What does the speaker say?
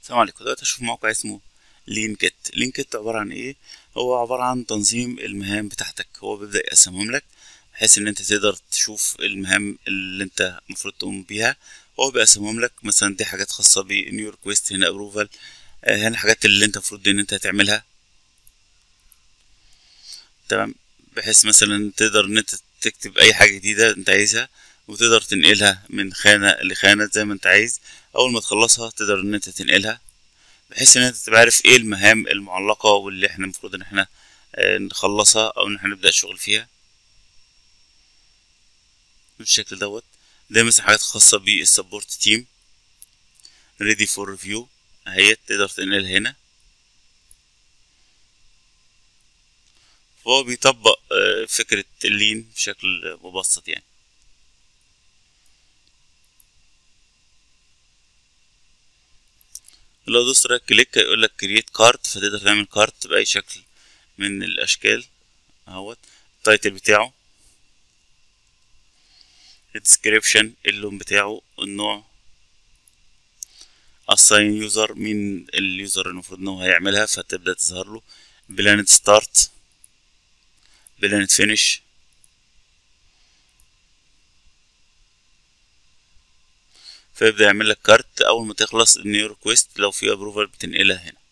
السلام عليكم دلوقتي هشوف موقع اسمه لينكت لينكت عبارة عن ايه هو عبارة عن تنظيم المهام بتاعتك هو بيبدأ يقسمهم لك بحيث ان انت تقدر تشوف المهام اللي انت المفروض تقوم بيها هو بيقسمهم لك مثلا دي حاجات خاصة بنيو ريكويست هنا ابروفال هنا الحاجات اللي انت المفروض ان انت تعملها تمام بحيث مثلا تقدر ان انت تكتب اي حاجة جديدة انت عايزها وتقدر تنقلها من خانة لخانة زي ما انت عايز اول ما تخلصها تقدر ان انت تنقلها بحيث ان انت تبقى عارف ايه المهام المعلقة واللي احنا المفروض ان احنا آه، نخلصها او ان احنا نبدأ الشغل فيها بالشكل دوت ده مثلا حاجات خاصة بالسبورت تيم ريدي فور ريفيو اهي تقدر تنقلها هنا فهو بيطبق آه، فكرة اللين بشكل مبسط يعني لو دوست رايت كليك هيقول لك كرييت كارت فتقدر تعمل كارت بأي شكل من الأشكال اهوت التايتل بتاعه الديسكريبشن اللون بتاعه النوع assign يوزر مين اليوزر المفروض ان هو هيعملها فتبدأ تظهر له بلانت ستارت بلانت فينيش فيبدأ يعمل لك كارت أول ما تخلص النيو ريكويست لو في ابروفال بتنقلها هنا